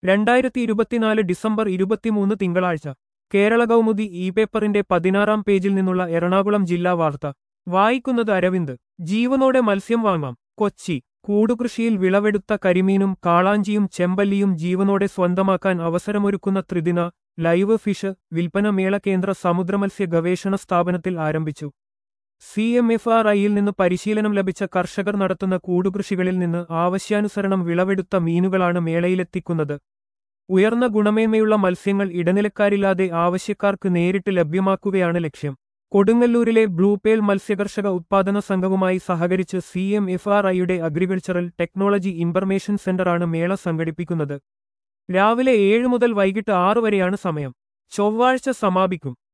രണ്ടായിരത്തി ഇരുപത്തിനാല് ഡിസംബർ ഇരുപത്തിമൂന്ന് തിങ്കളാഴ്ച കേരള കൗമുദി ഇ പേപ്പറിന്റെ പതിനാറാം പേജിൽ നിന്നുള്ള എറണാകുളം ജില്ലാ വാർത്ത വായിക്കുന്നത് അരവിന്ദ് ജീവനോടെ മത്സ്യം വാങ്ങാം കൊച്ചി കൂടുകൃഷിയിൽ വിളവെടുത്ത കരിമീനും കാളാഞ്ചിയും ചെമ്പല്ലിയും ജീവനോടെ സ്വന്തമാക്കാൻ അവസരമൊരുക്കുന്ന ത്രിദിന ലൈവ് ഫിഷ് വിൽപ്പന മേള കേന്ദ്ര സമുദ്രമത്സ്യ ഗവേഷണ സ്ഥാപനത്തിൽ ആരംഭിച്ചു സി എം എഫ് ആർ ഐയിൽ നിന്ന് പരിശീലനം ലഭിച്ച കർഷകർ നടത്തുന്ന കൂടുകൃഷികളിൽ നിന്ന് ആവശ്യാനുസരണം വിളവെടുത്ത മീനുകളാണ് മേളയിലെത്തിക്കുന്നത് ഉയർന്ന ഗുണമേന്മയുള്ള മത്സ്യങ്ങൾ ഇടനിലക്കാരില്ലാതെ ആവശ്യക്കാർക്ക് നേരിട്ട് ലഭ്യമാക്കുകയാണ് ലക്ഷ്യം കൊടുങ്ങല്ലൂരിലെ ബ്ലൂപേൽ മത്സ്യകർഷക ഉത്പാദന സംഘവുമായി സഹകരിച്ച് സി എം എഫ് ആർ ഐയുടെ അഗ്രികൾച്ചറൽ ടെക്നോളജി ഇൻഫർമേഷൻ സെന്ററാണ് മേള സംഘടിപ്പിക്കുന്നത് രാവിലെ ഏഴ് മുതൽ വൈകിട്ട് ആറ് വരെയാണ് സമയം ചൊവ്വാഴ്ച സമാപിക്കും